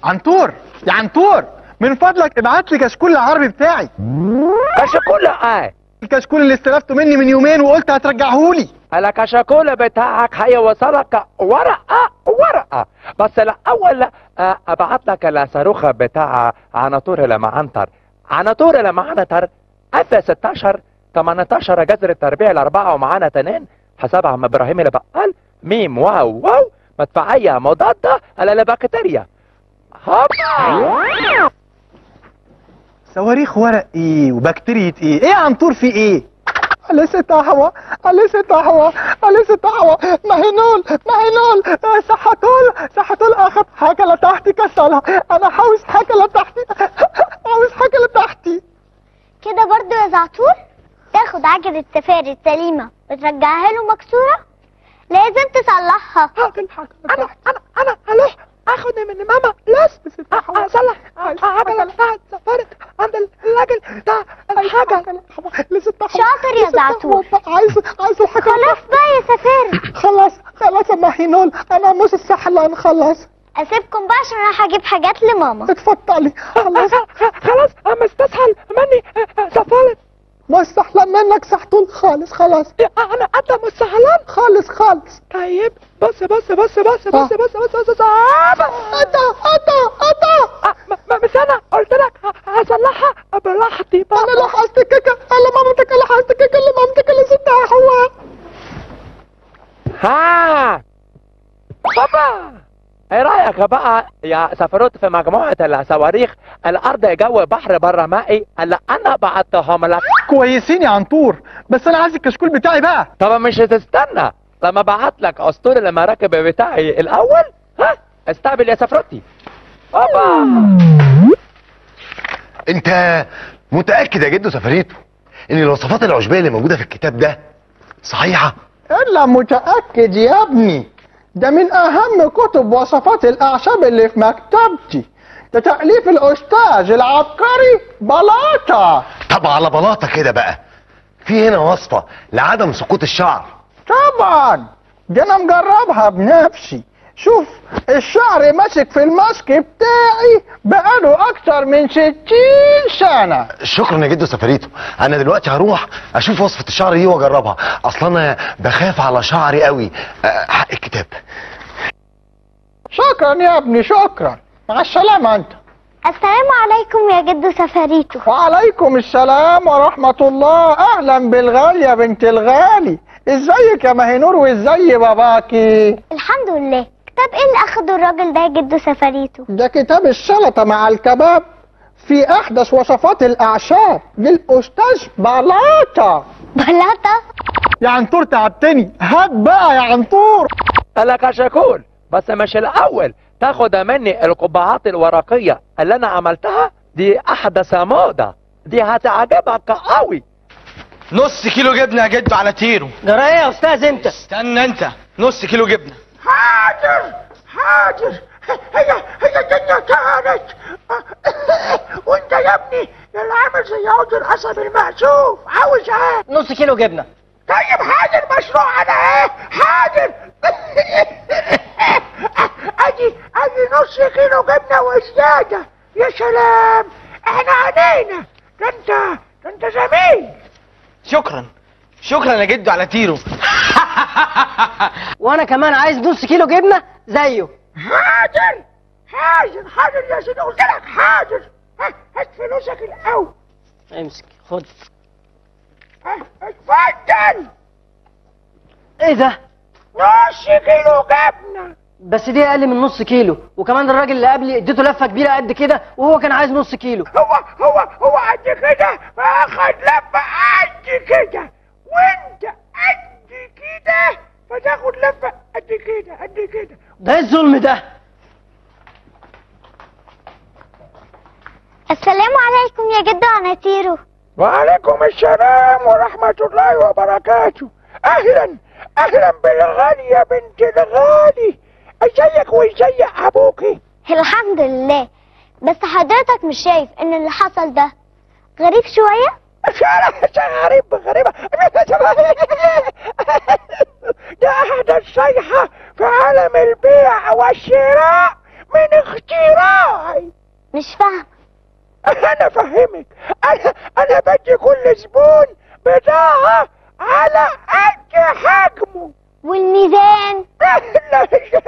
عنتور يا عنتور من فضلك ابعت لي كشكول العربي بتاعي كشكول اه الكشكول اللي استلفته مني من يومين وقلت هترجعهولي الكشكول بتاعك هيوصلك ورقة ورقة بس الأول آه، أبعت لك الصاروخ بتاع عناطور المعنتر عناطور المعنتر اف 16 18 جذر التربيع الأربعة ومعانا تنين حساب عم إبراهيم البقال ميم واو واو مدفعية مضادة للبكتيريا هوبا صواريخ ورق ايه وبكتيريا ايه ايه يا عنتور في ايه لسه هوا لسه هوا لسه هوا ما هي نول ما هي نول صحتول صحتول اخد حاجه لتحتي كسرها انا عاوز حاجه لتحتي عاوز حاجه لتحتي كده برضو يا زعتور تاخد عجلة سفاري السليمة وترجعها له مكسورة لازم تصلحها انا انا انا هروح اخد من ماما لاس اصلح عجله بتاعت سفرت عند الراجل بتاع الحاجه لسه شاطر يا زعتور عايز عايز الحاجه خلاص بقى يا سفاري خلاص خلاص يا مهينول انا مش السحلان خلاص اسيبكم بقى عشان انا هجيب حاجات لماما اتفضلي خلاص خلاص اما استسهل مني سفرت مش سحلان منك سحتول خالص خلاص انا انت مش سهلان خالص خالص طيب بص بص بص بص بص بص بص بص بص قطع قطع قطع مش انا قلت لك هصلحها براحتي بقى انا لحست كيكه انا مامتك لحست كيكه اللي مامتك اللي ستها هو ها بابا ايه رايك بقى يا سفروت في مجموعه الصواريخ الارض جو بحر بره مائي اللي انا بعتهم لك كويسين يا عنتور بس انا عايز الكشكول بتاعي بقى طب مش هتستنى لما بعت لك اسطول المراكب بتاعي الاول ها استقبل يا سفروتي بابا انت متاكد يا جدو سفريته ان الوصفات العشبيه اللي موجوده في الكتاب ده صحيحه الا متاكد يا ابني ده من اهم كتب وصفات الاعشاب اللي في مكتبتي ده تاليف الاستاذ العبقري بلاطه طب على بلاطه كده بقى في هنا وصفه لعدم سقوط الشعر طبعا دي انا مجربها بنفسي شوف الشعر ماسك في الماسك بتاعي بقاله اكتر من ستين سنة شكرا يا جدو سفريته انا دلوقتي هروح اشوف وصفه الشعر دي واجربها اصلا انا بخاف على شعري قوي أه، حق الكتاب شكرا يا ابني شكرا مع السلامة انت السلام عليكم يا جدو سفريتو وعليكم السلام ورحمة الله اهلا بالغالية يا بنت الغالي ازيك يا مهنور وازاي باباكي الحمد لله كتاب ايه اللي اخده الراجل ده يا جدو سفريتو ده كتاب السلطة مع الكباب في احدث وصفات الاعشاب للاستاذ بلاطة بلاطة يا عنتور تعبتني هات بقى يا عنتور لك شكول بس مش الاول تاخد مني القبعات الورقيه اللي انا عملتها دي احدث موضه دي هتعجبك قوي نص كيلو جبنه يا جدو على تيرو جرى ايه يا استاذ انت استنى انت نص كيلو جبنه حاضر حاضر هي هي الدنيا كانت وانت يا ابني اللي عامل زي عود القصب المعزوف عاوز ايه نص كيلو جبنه طيب حاضر مشروع انا ايه حاضر ادي ادي نص كيلو جبنه وزياده يا سلام احنا علينا ده انت ده انت زميل شكرا شكرا يا جدو على تيرو وانا كمان عايز نص كيلو جبنه زيه حاضر حاضر حاضر يا سيدي قلت لك حاضر ها، هات فلوسك الاول امسك خد ها، اتفضل ايه ده نص كيلو جبنه بس دي اقل من نص كيلو وكمان الراجل اللي قبلي اديته لفه كبيره قد كده وهو كان عايز نص كيلو هو هو هو قد كده فاخد لفه قد كده وانت قد كده فتاخد لفه قد كده قد كده ده ايه الظلم ده السلام عليكم يا جدو عناتيرو وعليكم السلام ورحمة الله وبركاته أهلا أهلا بالغالي يا بنت الغالي ازيك وازي أبوكي الحمد لله بس حضرتك مش شايف ان اللي حصل ده غريب شوية غريب غريبة ده أحدث صيحة في عالم البيع والشراء من اختراعي مش فاهمة انا افهمك انا انا بدي كل زبون بضاعة على قد حجمه والميزان لا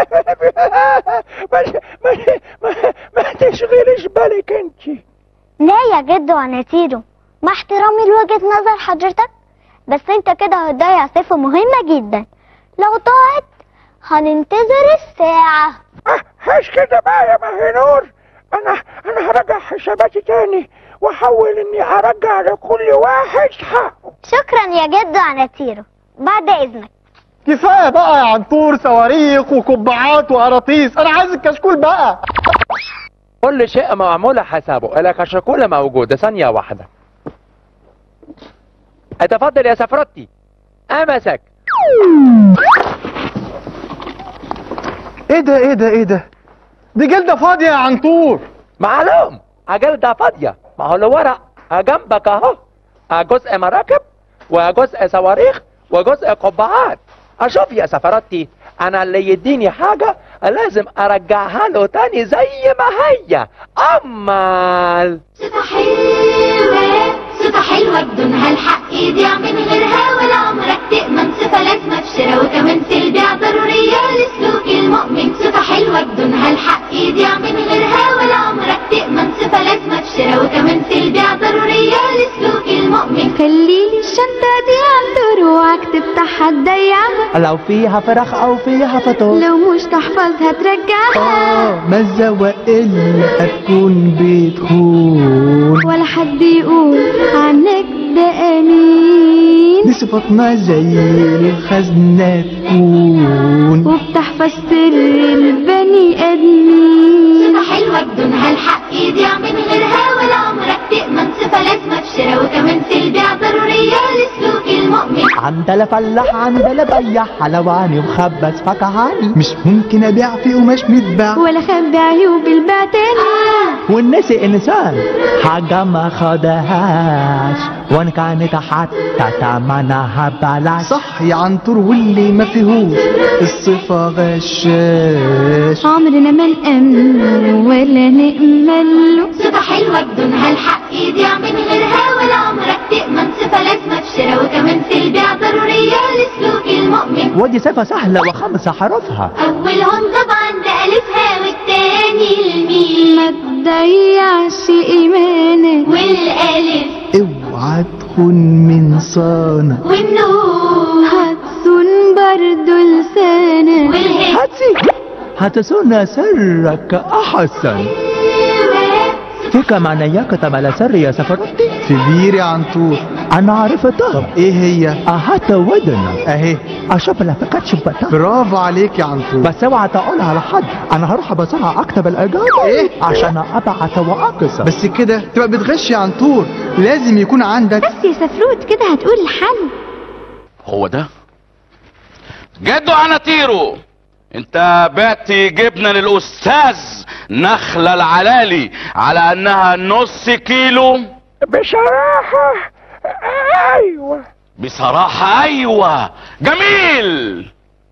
ما ما ما, ما تشغلش بالك انت لا يا جدو انا تيرو مع احترامي لوجهة نظر حضرتك بس انت كده هتضيع صفة مهمة جدا لو ضاعت هننتظر الساعة مش كده بقى يا مهنور انا انا هرجع حساباتي تاني واحاول اني ارجع لكل واحد حقه شكرا يا جدو انا تيرو بعد اذنك كفايه بقى يا عنتور صواريخ وقبعات وقراطيس انا عايز الكشكول بقى كل شيء معمول حسابه لك كشكولة موجودة ثانية واحدة اتفضل يا سفرتي امسك ايه ده ايه ده ايه ده دي جلده فاضيه يا عنتور معلوم جلدة فاضية ما هو الورق جنبك اهو جزء مراكب وجزء صواريخ وجزء قبعات اشوف يا سفرتي انا اللي يديني حاجة لازم ارجعها له تاني زي ما هي امال صفة حلوة صفة حلوة بدون هالحق يضيع من غيرها ولا عمرك تأمن صفة لازمة في شراء وكمان في البيع ضرورية لسلوك المؤمن صفة حلوة بدون هالحق يضيع من غيرها ولا عمرك تأمن صفة لازمة في شراء وكمان في البيع ضرورية لسلوك المؤمن خليلي الشنطة دي عند روعك تفتحها تضيعها لو فيها فراخ او فيها فطور لو مش تحفظها ترجعها اه مزة والا هتكون بتخون ولا حد يقول عنك ده امين دي صفاتنا زي الخزنة تكون وبتحفظ سر البني ادمين صفة حلوة بدون هالحق يضيع من غيرها ولا عمرك تأمن صفة لازمة في شراء وكمان في البيع ضرورية لسلوك المؤمن عندنا فلاح عندنا بياع حلواني ومخبز فكهاني مش ممكن ابيع في قماش متباع ولا خبي عيوب البعتاني والناس انسان حاجة ما خدهاش وان كانت حتى تمنها بلاش صح يا عنتور واللي ما فيهوش الصفه غشاش عمرنا ما نأمن ولا نأمن له صفة حلوة بدون هالحق يضيع من غيرها ولا عمرك تأمن صفة لازمة في شراء وكمان في البيع ضرورية لسلوك المؤمن ودي صفة سهلة وخمس حروفها أولهم طبعا ده ألفها والتاني ما الميم تضيعش ايمانك والألف اوعى تكون من صانع والنون هتصون برضو لسانك والهاء هاتي هتصون سرك احسن فيك معنى يكتب على سر يا سفرتي كبير يا عنتور انا عرفتها ايه هي اهات ودنك اهي اشوف لفكات شبتها برافو عليك يا عنتور بس اوعى تقولها لحد انا هروح بسرعة اكتب الاجابة إيه؟ عشان ابعت واقصر بس كده تبقى بتغش يا عنتور لازم يكون عندك بس يا سفروت كده هتقول الحل هو ده جدو عناتيرو انت بعت جبنة للاستاذ نخلة العلالي على انها نص كيلو بصراحة ايوه بصراحة ايوه جميل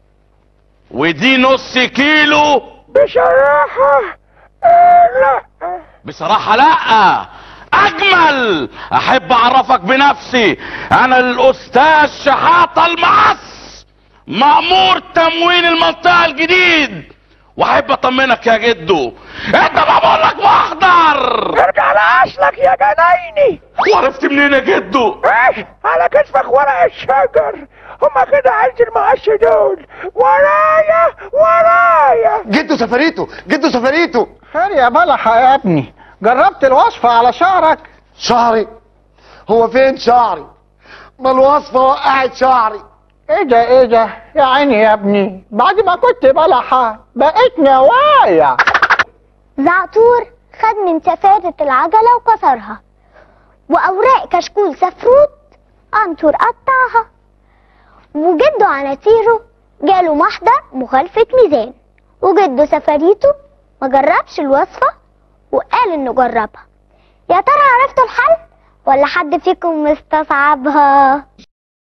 ودي نص كيلو بصراحة آه، لا بصراحة لا اجمل احب اعرفك بنفسي انا الاستاذ شحاتة المعص مأمور تموين المنطقة الجديد واحب اطمنك يا جدو انت ما بقولك محضر ارجع لأصلك يا جنايني وعرفت منين يا جدو ايه على كتفك ورق الشجر هما كده عايز المقش دول ورايا ورايا جدو سفريته جدو سفريته خير يا بلحة يا ابني جربت الوصفة على شعرك شعري هو فين شعري ما الوصفة وقعت شعري ايه ده ايه ده يا عيني يا ابني بعد ما كنت بلحة بقيت نوايا زعتور خد من سفارة العجلة وكسرها وأوراق كشكول سفروت عنتور قطعها وجده عناتيره جاله محضر مخالفة ميزان وجده سفريته ما جربش الوصفة وقال انه جربها يا ترى عرفتوا الحل ولا حد فيكم مستصعبها